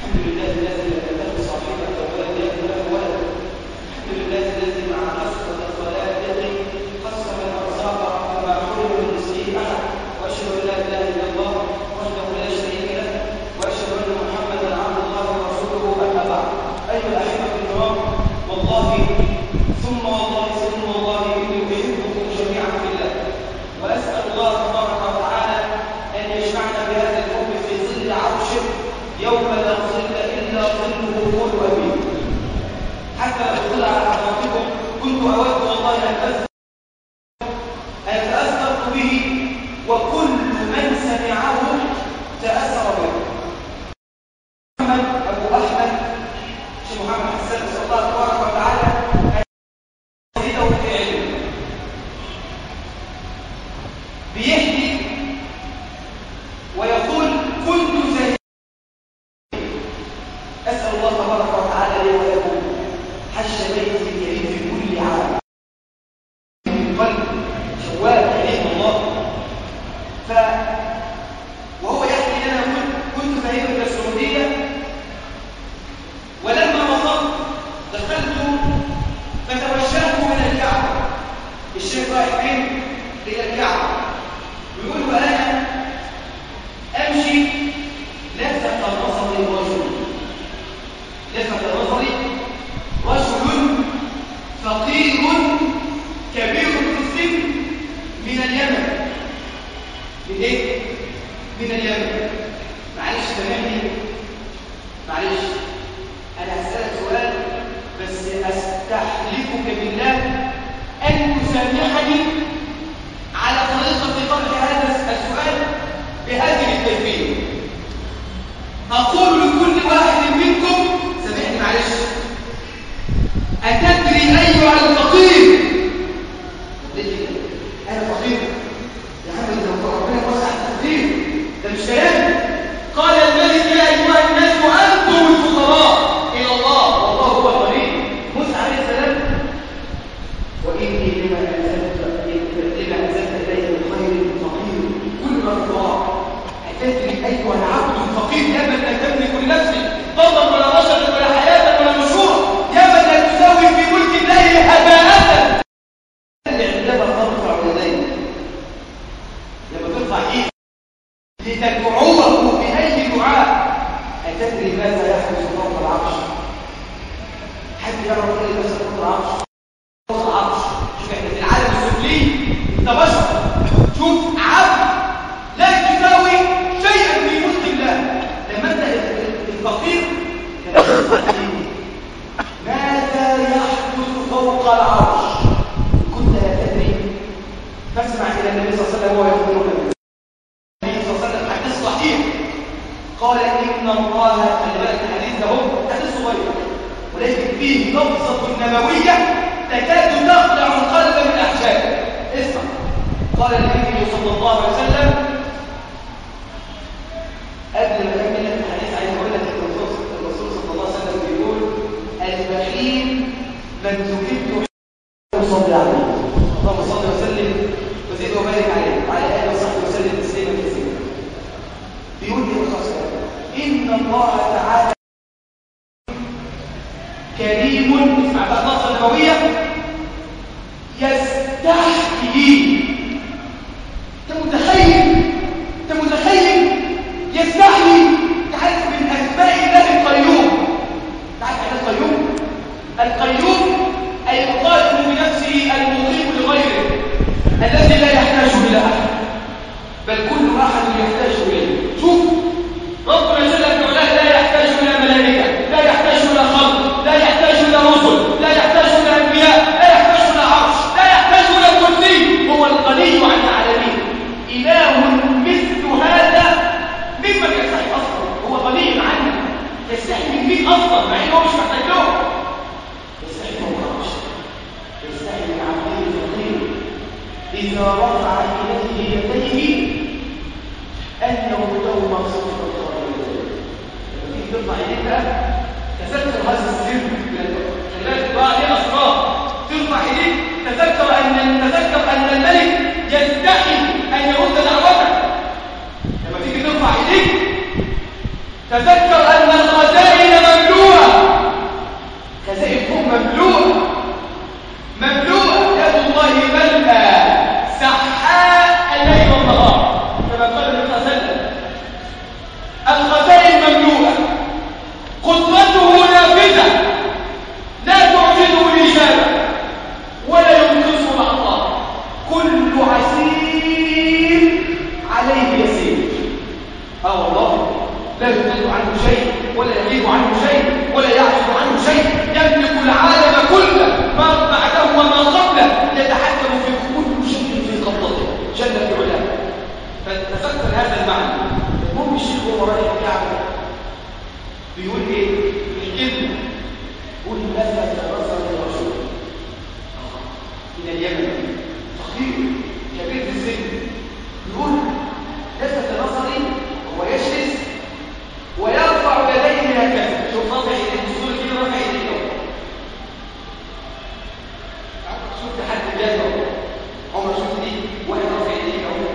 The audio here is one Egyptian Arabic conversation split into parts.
الحمد لله الذي لم يتخذ صاحبة ولم يكن له ولد الحمد لله الذي مع كثرة الخلائق قسم الأرزاق فما حرم من رزقه أحد وأشهد أن لا إله إلا الله وحده لا شريك له وأشهد أن محمدا عبد الله ورسوله أما بعد أيها الأحبة الكرام والله ثم والله ثم والله إني أحبكم جميعا في الله وأسأل الله تبارك وتعالى أن يجمعنا بهذا الحب في ظل عرشه يوم لا ظل إلا ظله قول أمين حتى لو طلع على حضراتكم كنت أود والله أن أذكر أن تأثرت به وكل من سمعه تأثر به محمد أبو أحمد شيخ محمد حسن نسأل الله تبارك وتعالى أن يزيده في علمه بيحكي ويقول كنت زهيدا أسأل الله تبارك وتعالى لي ولكم حج بيته الكريم في كل عام من قلب شوال كريم الله ف وهو يحكي لنا يقول كنت ذاهبا الى السعوديه ولما وصلت دخلت فتوجهت الى الكعبه الشيخ رايح فين الى الكعبه ويقول وانا امشي لفت نظري رجل لفت نظري رجل فقير كبير في السن من اليمن من ايه من اليمن معلش سامحني معلش انا هسالك سؤال بس استحلفك بالله ان تسامحني على طريقه طرح هذا السؤال بهذه الكيفيه اقول لكل واحد منكم سامحني معلش اتدري ايها الفقير انا فقير يا عم انت ربنا وسع التفكير ده مش كلام قال الملك يا ايها الناس انتم الفقراء الى الله والله هو الغني موسى عليه السلام واني لما انزلت لما انزلت الي من خير فقير كل الفقراء اتدري ايها العبد الفقير يا من لا تملك لنفسك ضرا ولا رشدا ولا حياه ولا نشورا يا من لا تساوي في ملك الله هباء عندما ترفع يديك لما ترفع ايدك لتدعوه بأي دعاء أتدري ماذا يحدث فوق العرش حد يرى كل نفسه فوق العرش فوق العرش شوف احنا في العالم السفلي انت بشر شوف عبد لا تساوي شيئا في ملك الله لما انت الفقير ماذا يحدث فوق العرش كنت لا تدري فاسمع الى النبي صلى الله عليه وسلم وهو يقول النبي صلى الله عليه وسلم حديث صحيح قال ان الله خلي بالك الحديث ده هو حديث صغير ولكن فيه لفظه نبويه تكاد تخلع القلب من احشائه اسمع قال النبي صلى الله عليه وسلم قبل ما اكمل لك الحديث عايز اقول لك الرسول الرسول صلى الله عليه وسلم بيقول البخيل من ذكرت صلى عليه اللهم صل وسلم وزد وبارك عليه وعلى اله وصحبه وسلم تسليما كثيرا بيقول لي الرسول ان الله تعالى كريم اسمع بقى النص النبويه يستحيي انت متخيل انت متخيل يستحيي تعرف من اسماء الله القيوم تعرف عن القيوم القيوم أي القائم بنفسه المطيب لغيره الذي لا يحتاج إلى أحد بل كل أحد يحتاج إليه شوف ربنا جل وعلا لا يحتاج إلى ملائكة لا يحتاج إلى خلق لا يحتاج إلى رسل لا يحتاج إلى أنبياء لا يحتاج إلى عرش لا يحتاج إلى كرسي هو الغني عن العالمين إله مثل هذا ممن يستحي أصلا هو غني عنه يستحي من مين أصلا مع إنه مش محتاج له يستحي من العرش يستحي من عبده الفقير إذا رفع إليه يديه أنه له مقصود لما تيجي ترفع إيديك بقى تذكر هذا السر خلال بقى ليه أسرار ترفع إيديك تذكر أن تذكر أن الملك يستحي أن يرد دعوتك لما تيجي ترفع إيديك تذكر أن الخزائن يزال عنه شيء ولا يغيب عنه شيء ولا يعزب عنه شيء يملك العالم كله ما بعده وما قبله يتحكم في كل شيء في قبضته جل في علاه فتذكر هذا المعنى المهم الشيخ هو رايح الكعبه بيقول ايه يحكي لنا قل لفت بصر الرسول من اليمن فقير كبير في السن يقول لفت نظري وهو يجلس ويرفع يديه هكذا شوف رافع يديه الصور كده رافع يديه اهو شفت حد بيده عمر شفت دي واحد رافع يديه اهو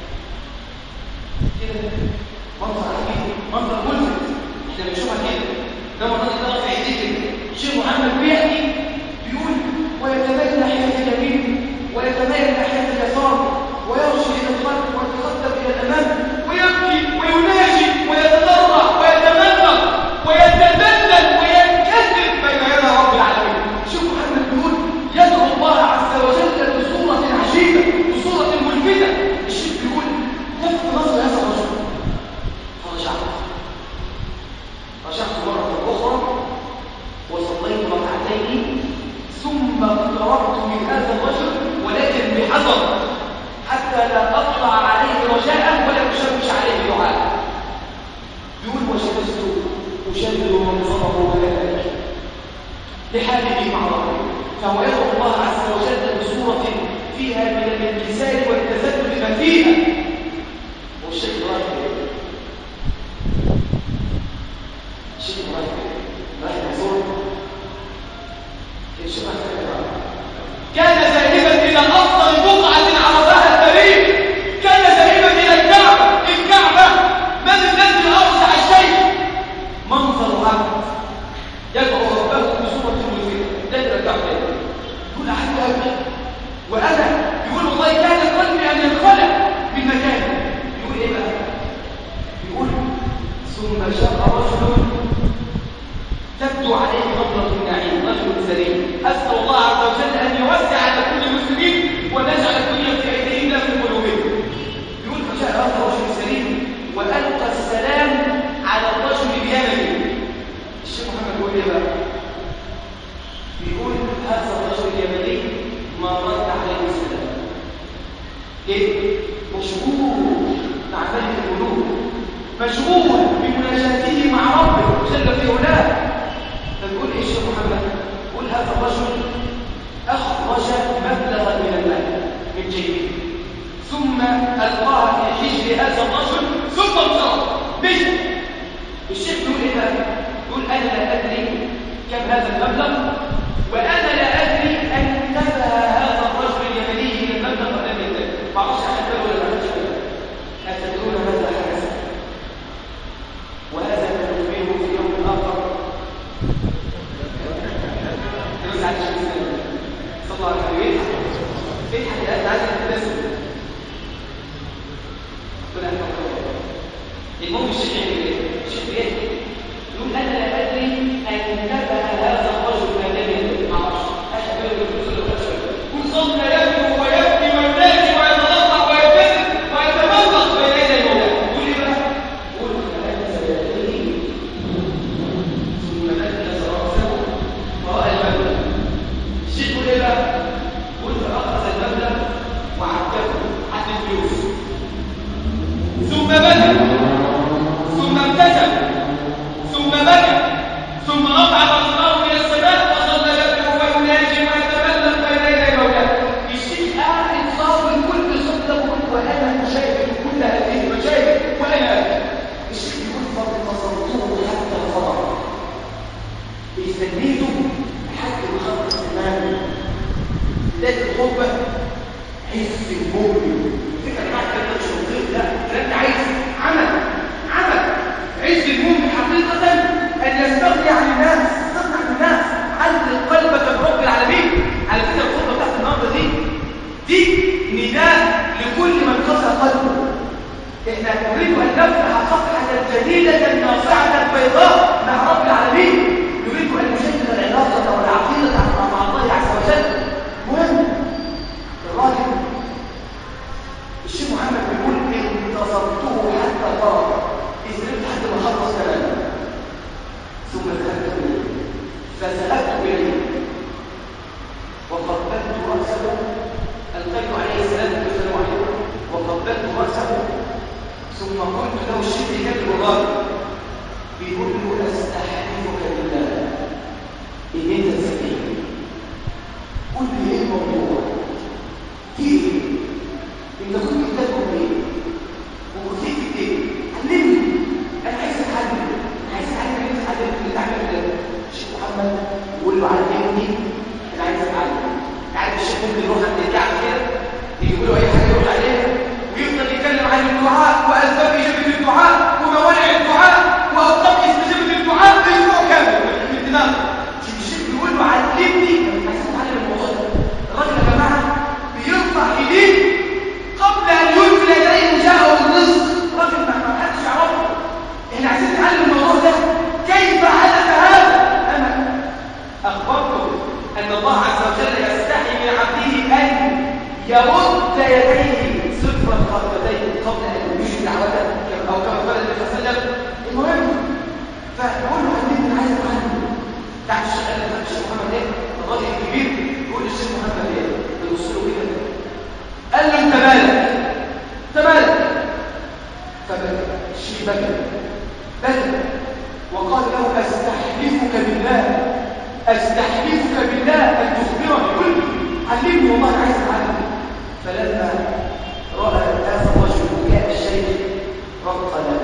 كده منظر عجيب منظر ملفت احنا بنشوفها كده ده الراجل ده رافع يديه كده الشيخ محمد بيحكي بيقول ويتميل ناحيه اليمين ويتميل ناحيه اليسار ويرجع الى الخلف ويتقدم الى الامام ويبكي ويناجي ويتضرع ويتمنى ويتذلل وينكسر بين يدي رب العالمين شوف محمد بيقول يدعو الله عز وجل بصوره عجيبه بصوره ملفتة الشيخ بيقول لفت نظر هذا الرجل فرجعت رجعت مره اخرى وصليت ركعتين ثم اقتربت من هذا الرجل ولكن بحذر حتى لا اطلع عليه رجاء ولا اشوش عليه دعاء يقول وجلست اشدد منظره كذلك لحاله مع ربه فهو يدعو الله عز وجل بصوره فيها من الانكسار والتذلل ما فيها والشيخ ابراهيم الشيخ ابراهيم رايح يزور كان ذاهبا الى افضل بقعه عرفها التاريخ كان ذاهبا الى الكعبه الكعبه من الذي اوسع الشيء منظر عبد يدعو ربه بصوره ملفتة داخل الكعبه يقول احد ابكي وانا يقول والله كان قلبي ان ينخلع من مكانه يقول ايه بقى يقول ثم جاء رجل تبدو عليه نظرة النعيم رجل سليم أسأل الله عز وجل أن يوسع على كل المسلمين ونجعل الدنيا في أيديهم لا في قلوبهم يقول فجاء هذا الرجل السليم وألقى السلام على الرجل اليمني الشيخ محمد بيقول إيه بقى؟ بيقول هذا الرجل اليمني ما رد عليه السلام ليه؟ مشغول مع ملك القلوب مشغول بمناجاته مع ربه جل في علاه فبيقول ايش يا محمد يقول هذا الرجل اخرج مبلغا من المال من جيبه ثم القاها في حجر هذا الرجل ثم انصرف مشي الشيخ بيقول ايه بقى يقول انا لا ادري كم هذا المبلغ وانا لا ادري ان انتبه هذا الرجل اليمني من المبلغ ولم ينتبه ما اعرفش احد ولا ما حدش اتدرون ماذا حدث وهذا ما نخبره في يوم اخر يوسع على الشمس صلى الله عليه وسلم ايه الحقيقات عايز تتناسب المهم الشيخ ايه الشيخ ايه يقول انا لا ادري ان انتبه هذا الرجل ما لم يدرك ما اعرفش احد بيقول الفلوس اللي خد شويه كل صوت يبكي ويبكي وينادي ويتضرع ويبتسم ويتمنص بين يدي مولاه يقول ايه بقى يقول فانزل يديه ثم نكس راسه وراى المبلغ الشيخ يقول ايه بقى يقول فاخذ المبلغ وعدته عد الفلوس ثم بكى ثم ابتسم ثم بكى ثم رفع بصره الى السماء وظل يدعو ويناجي ويتبلغ بين يدي مولاه الشيخ قاعد صابر كل صدق وانا اشاهد كل هذه المشاهد وانا ابكي الشيخ يقول فانتصرته حتى الفضل استنيته لحد ما خلص تماما لكن الخطبه حس المؤمن فكره حتى انت مش مطيق لا ده انت عايز عمل عمل عز المؤمن حقيقه ان يستغني عن الناس تستغني عن الناس علق قلبك برب العالمين على فكره الخطبه بتاعت النهارده دي دي نداء لكل من قسى قلبه احنا نريد ان نفتح صفحه جديده ناصعه بيضاء مع رب العالمين نريد ان نشدد العلاقه والعقيده مع الله عز وجل مهم الراجل الشيخ محمد بيقول انتصرته حتى فرغ استلمت حتى ما خلص كلامه بيقول له استحلفك بالله ان انت تسكتني قول لي ايه الموضوع في ايه انت كنت بتاكل ايه وكنت ايه علمني انا عايز اتعلم انا عايز اتعلم انت اتعلمت اللي تعمل الشيخ محمد يقول له علمني انا عايز اتعلم عارف الشيخ ممكن يروح عند الكعب كده يقول له اي حاجه يروح عليها ويفضل يتكلم عن الدعاء واسباب اجابه الدعاء وموانع الدعاء واوقات استجابه الدعاء اسبوع كامل من دماغه الشيخ بيقول له علمني انا عايز اتعلم الموضوع ده الراجل يا جماعه بيرفع ايديه قبل ان ينزل يديه جاءه الرزق راجل ما حدش يعرفه احنا عايزين نتعلم الموضوع ده كيف حدث هذا انا اخبركم ان الله عز وجل يستحي من عبده ان يرد يديه صفر الخطبتين قبل ان يجي دعوته او كما قال النبي صلى الله عليه وسلم المهم فنقول له حبيبي انا عايز اتعلم تحت الشيخ قال الشيخ محمد ايه الراجل الكبير يقول للشيخ محمد ايه يبص له كده قال له انت مالك انت مالك فبكى الشيخ بكى بكى وقال له استحلفك بالله استحلفك بالله ان تخبرني قل لي علمني والله انا عايز اتعلم فلما راى هذا الرجل جاء الشيخ رق له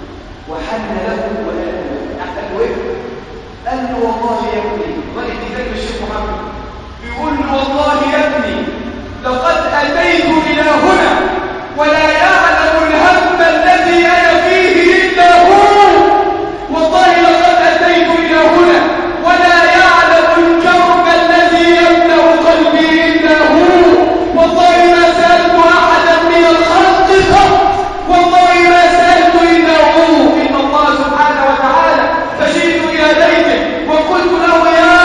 وحن له وقال له قال له ايه قال له والله يا ابني ولد ذلك الشيخ محمد بيقول له والله يا ابني لقد اتيت الى هنا ولا يعلم الهم الذي انا فيه الا هو والله لقد اتيت الى هنا ولا يعلم الكرب الذي يملا قلبي الا هو والله ما سالت احدا من الخلق قط والله ما سالت الا هو ان الله سبحانه وتعالى فجئت الى بيته وقلت له يا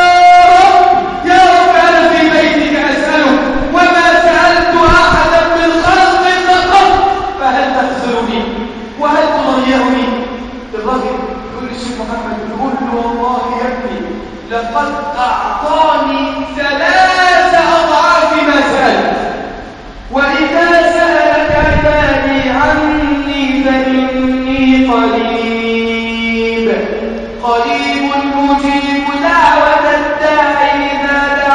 رب يا رب انا في بيتك اسالك وما سالت احدا من خلقك قط فهل تخذلني وهل تضيعني الراجل يقول للشيخ محمد يقول له والله يا ابني لقد اعطاني ثلاث اضعاف ما سالت واذا سالك عبادي عني فاني قريب قريب مجيب دعوه الداع اذا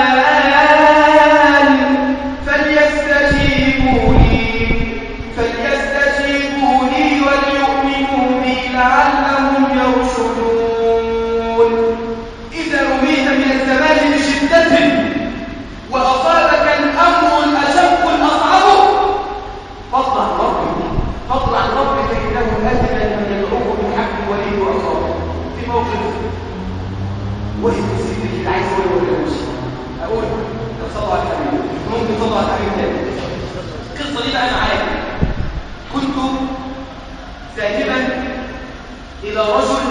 دعان فليستجيبوا لي فليستجيبوا لي وليؤمنوا بي لعلهم يرشدون إذا رميت من الزمان بشدة وأصابك الأمر الأشق الأصعب فاطلع عن ربك فاطلع عن ربك إنه أدنى من يدعوه بالحق وليه وأصابه في موقف وقف سيدك اللي عايز يقول ولا مش أقول صلى على الحبيب ممكن صلى على الحبيب تاني القصة دي بقى معايا كنت ذاهبا إلى رجل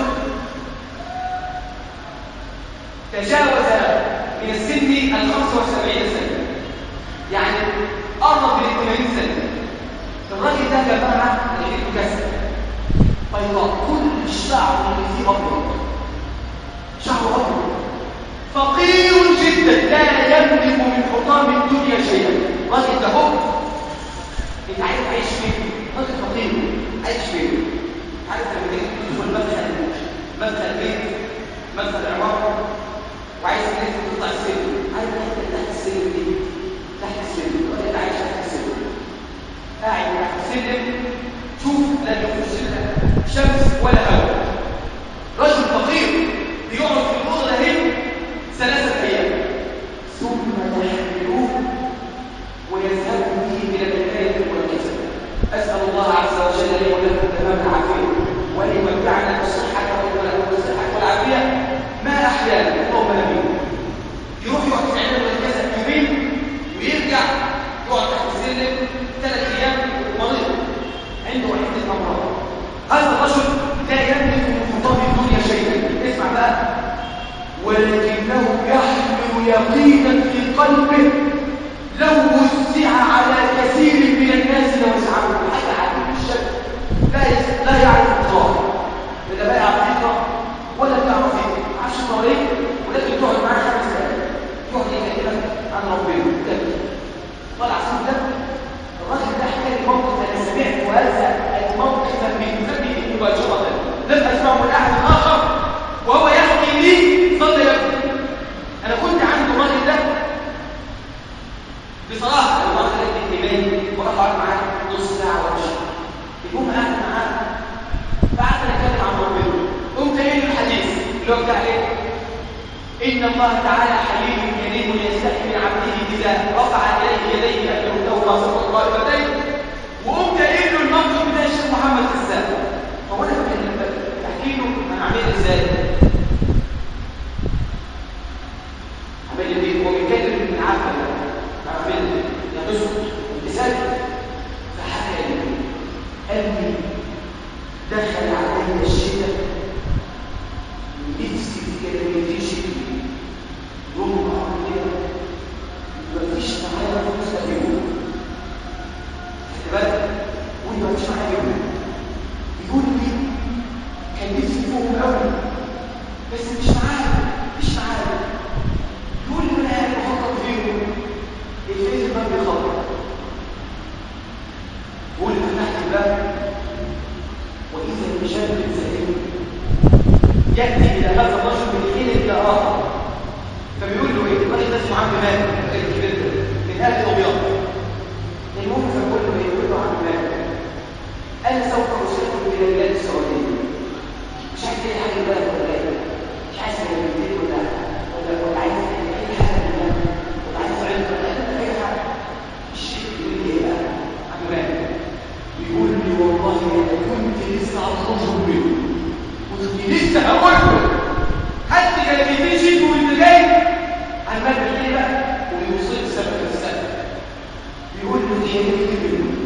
تجاوز من السن الخمسة وسبعين سنة يعني قرب من الثمانين سنة الراجل ده جماعة لقيته كسر بيضاء كل الشعر اللي فيه أبيض شعره أبيض فقير جدا لا يملك من حطام الدنيا شيئا راجل ده هو انت عايز تعيش فين راجل فقير عايش فين عارف لما تيجي تدخل مدخل مدخل بيت مدخل عماره وعايز تنزل تطلع السلم عارف انت تحت السلم دي تحت السلم ولا انت عايش تحت السلم قاعد تحت السلم شوف لا يخش شمس ولا هواء رجل فقير بيقعد في الاوضه ده ثلاثه ايام ثم يحملوه ويذهب به الى الحكايه والكسب اسال الله عز وجل لي ولكم تمام العافيه وليمتعنا بالصحه والصحه والعافيه ما احيانا اللهم امين يروح يقعد في عياده والكسب يومين ويرجع يقعد تحت السلم ثلاث ايام مريض عنده عده امراض هذا الرجل لا يملك من خطاب الدنيا شيئا اسمع بقى ولكنه يحمل يقينا في قلبه لو وزع على كثير من الناس لوزعه حتى عديد الشك لا يس... لا يعرف الظاهر لا بقى عقيقه ولا تعرف عشر طريق ولكن تقعد معاه خمس دقائق يقعد يكلمك عن ربنا تبكي طلع صوت ده الراجل ده حكى لي موقف انا سمعت هذا الموقف من فمه مباشره لم اسمع اللي هو بتاع ايه ان الله تعالى حليم كريم يستحي من عبده اذا رفع اليه يديه ان يرده باسط الطائفتين وقمت قايل له المنطق بتاع الشيخ محمد كذاب هو انا بحكي له انا عامل ازاي عمال بيه هو بيتكلم من عافيه انا عامل يا تسكت انت فحكى لي قال لي دخل علي الشتاء نفسي في كلمتين شتوي يوم ما كده مفيش معايا فلوس اليوم خد بالك وانت مفيش معايا يوم يقول لي كان نفسي فوق قوي بس مش معايا مش معايا يقول لي انا قاعد بفكر فيهم الفيس الباب بيخبط يقول لي فتحت الباب واذا بشاب زائد ياتي الى هذا الرجل من حين الى اخر فبيقول له ايه الراجل ده اسمه عم مالك الراجل الكبير ده من اهل الابيض المهم فبقول له ايه يقول له عم مالك انا سوف ارسلكم الى بلاد السعوديه مش عايز اي حاجه بقى ولا ايه مش عايز كلمتين ولا ولا ولا عايز اي حاجه ولا ولا عايز علم ولا اي حاجه الشيخ يقول لي ايه بقى عم مالك بيقول لي والله انا كنت لسه هخرج منه كنت لسه هقول له حتى كلمتين شيء وانت جاي عمال بيحكي بقى ويوصل سبب السبب بيقول له اتحركت منه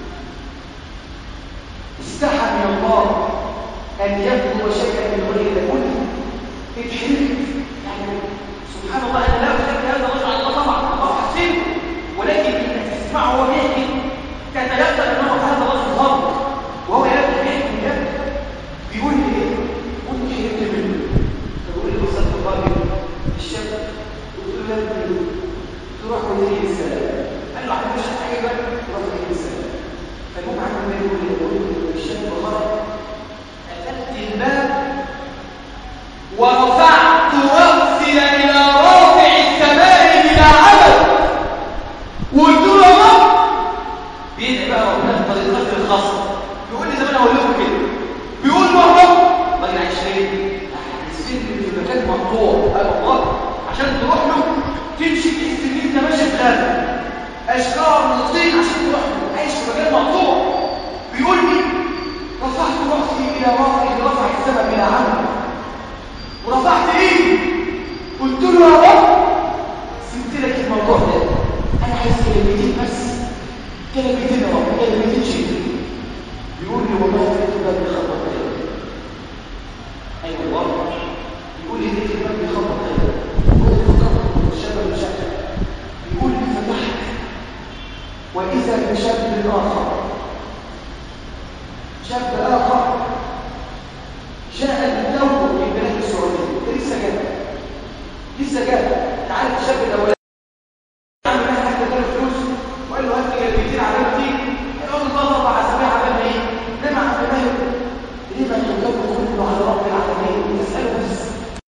استحى من الله ان يبدو شيئا من غير كله اتحركت يعني سبحان الله انا لا احب هذا الرجل على الله طبعا الله حسيبه ولكن انك تسمعه وهو بيحكي تتيقن انه هذا الرجل ضابط وهو يبدو بيحكي بجد بيقول لي ايه قلت حركت منه فبقول لي وصلت الراجل الشاب قلت له يا ابني تروح وتجي السلام قال له عم مش حاجه بقى تروح وتجي السلام فالمهم عم يقول لي يقول لي الشاب خرج قفلت الباب ورفعت راسي الى رافع السماء بلا عمل وقلت له يا رب بيدعي بقى ربنا بطريقته الخاصه بيقول لي زمان اقول لكم كده بيقول له يا رب راجل عايش فين؟ السن في مكان مقطوع قال الله عشان تروح له تمشي تحس ان انت ماشي في غابه اشجار من الطين عشان تروح له عايش في مكان مقطوع بيقول لي رفعت راسي الى رافع رفع السماء الى عمل ورفعت ايدي قلت له يا رب سبت لك الموضوع ده انا عايز كلمتين بس كلمتين يا رب كلمتين شيء بيقول لي والله لقيت الباب بيخبط كده ايوه والله يقول لي لقيت الباب بيخبط كده يقول لي فكرت الشاب المشكل يقول لي فتحت واذا بشاب اخر شاب اخر جاء الدور من بلاد السعوديه لسه جاء لسه جاء تعرف الشاب الاولاني عمل لها حتى ثلاث فلوس وقال له هات لي كلمتين على تيجي الراجل ده اربع اسابيع على ما ايه لما عمل مالك لما يكون كله على رب العالمين تساله بس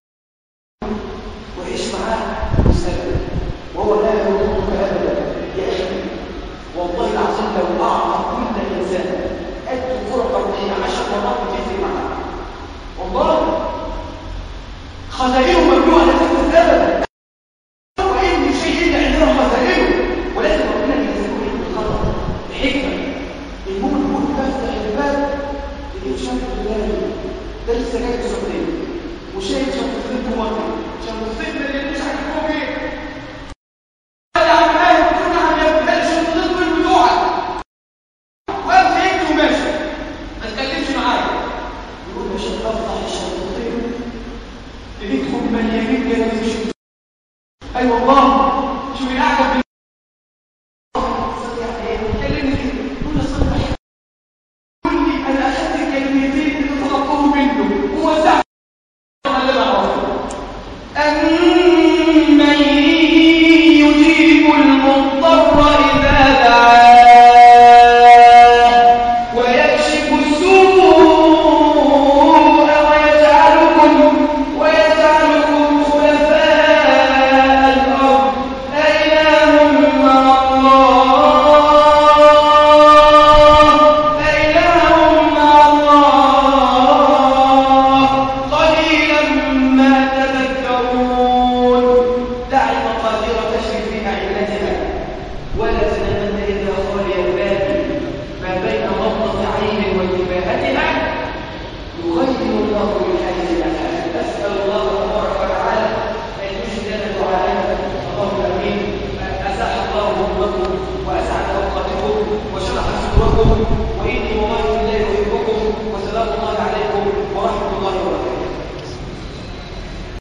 وعيش معاه وسلم وهو لا يرضيك ابدا يا اخي والله العظيم لو اعطى كل انسان قد فرقه وهي عشر مرات بتفرق معاه والله خزائنه ممنوع لا تكون ابدا وان شيء اللي عندنا خزائنه ولكن ربنا بينزله ايه بالخطر بحكمه المهم يقول بفتح الباب لقيت شاب بلالي ده لسه جاي السعوديه وشايف شنطتين طماطم شنطتين اللي مش عارف هو ايه قال يا عم ماهر قلت له نعم يا ابني قال شنطتين دول بتوعك وقام سايبني وماشي ما تكلمش معايا يقول يا شيخ افتح الشنطتين لقيتهم مليانين جلابيب اي أيوة والله شو الاعجب كلمني كده قول يا صدق قول لي انا اخذت الكلمتين اللي طلبتهم منه ووزعت أمن يجيب المضطر إذا دعاه ويكشف السوء ويجعلكم ويجعلكم خلفاء الأرض الله من حيث لا نعلم أسأل الله تبارك وتعالى أن يجد لنا دعاءنا اللهم آمين أزاح الله همكم وأسعد أوقاتكم وشرح صدوركم وإني والله بالله أحبكم وسلام الله